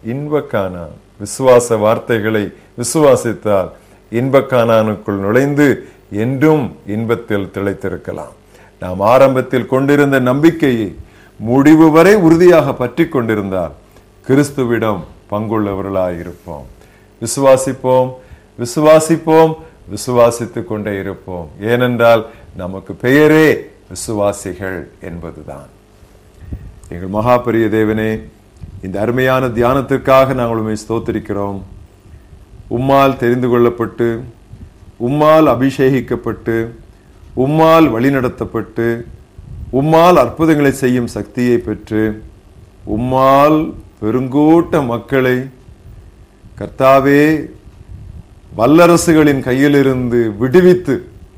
இன்பக்கானான் விசுவாச வார்த்தைகளை விசுவாசித்தால் இன்பக்கானானுக்குள் நுழைந்து என்றும் இன்பத்தில் திளைத்திருக்கலாம் நாம் ஆரம்பத்தில் கொண்டிருந்த நம்பிக்கையை முடிவு வரை உறுதியாக பற்றி கொண்டிருந்தால் கிறிஸ்துவிடம் பங்குள்ளவர்களாயிருப்போம் விசுவாசிப்போம் விசுவாசிப்போம் விசுவாசித்துக் கொண்டே இருப்போம் ஏனென்றால் நமக்கு பெயரே விசுவாசிகள் என்பதுதான் எங்கள் மகாபரிய தேவனே இந்த அருமையான தியானத்திற்காக நாங்கள் உண்மை ஸ்தோத்திரிக்கிறோம் உம்மால் தெரிந்து கொள்ளப்பட்டு உம்மால் அபிஷேகிக்கப்பட்டு உம்மால் வழிநடத்தப்பட்டு உம்மால் அற்புதங்களை செய்யும் சக்தியை பெற்று உம்மால் பெருங்கூட்ட மக்களை கர்த்தாவே வல்லரசுகளின் கையிலிருந்து விடுவித்து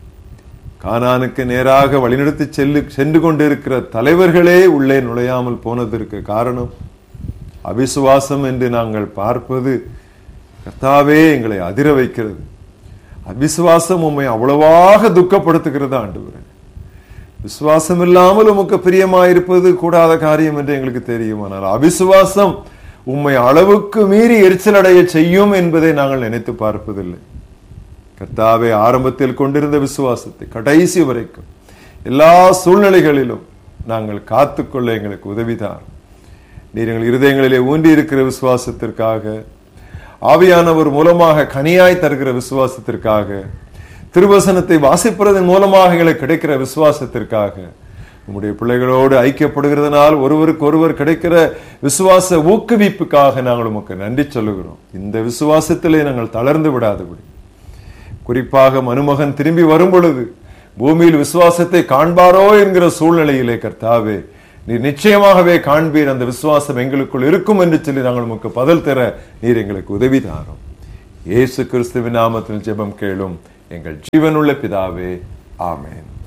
கானானுக்கு நேராக வழிநடத்தி செல்லு சென்று கொண்டிருக்கிற தலைவர்களே உள்ளே நுழையாமல் போனதற்கு காரணம் அவிசுவாசம் என்று நாங்கள் பார்ப்பது கர்த்தாவே எங்களை அதிர வைக்கிறது அவிசுவாசம் உண்மை அவ்வளவாக துக்கப்படுத்துகிறது ஆண்டு விசுவாசம் இல்லாமல் உமக்கு பிரியமாயிருப்பது கூடாத காரியம் என்று எங்களுக்கு தெரியும் ஆனால் அவிசுவாசம் உம்மை அளவுக்கு மீறி எரிச்சல் அடைய செய்யும் என்பதை நாங்கள் நினைத்து பார்ப்பதில்லை கர்த்தாவே ஆரம்பத்தில் கொண்டிருந்த விசுவாசத்தை கடைசி வரைக்கும் எல்லா சூழ்நிலைகளிலும் நாங்கள் காத்துக்கொள்ள எங்களுக்கு உதவிதான் நீர் எங்கள் இருதயங்களிலே ஊன்றி இருக்கிற விசுவாசத்திற்காக ஆவியானவர் மூலமாக கனியாய் தருகிற விசுவாசத்திற்காக திருவசனத்தை வாசிப்பதன் மூலமாக எங்களுக்கு கிடைக்கிற விசுவாசத்திற்காக உம்முடைய பிள்ளைகளோடு ஐக்கியப்படுகிறதுனால் ஒருவருக்கு ஒருவர் கிடைக்கிற விசுவாச ஊக்குவிப்புக்காக நாங்கள் உமக்கு நன்றி சொல்லுகிறோம் இந்த விசுவாசத்திலே நாங்கள் தளர்ந்து விடாதபடி குறிப்பாக மனுமகன் திரும்பி வரும் பொழுது பூமியில் விசுவாசத்தை காண்பாரோ என்கிற சூழ்நிலையிலே கர்த்தாவே நீர் நிச்சயமாகவே காண்பீர் அந்த விசுவாசம் எங்களுக்குள் இருக்கும் என்று சொல்லி நாங்கள் உமக்கு பதில் தர நீர் எங்களுக்கு உதவி தாரும் இயேசு கிறிஸ்துவின் நாமத்தில் ஜெபம் கேளும் எங்கள் ஜீவனுள்ள பிதாவே ஆமென்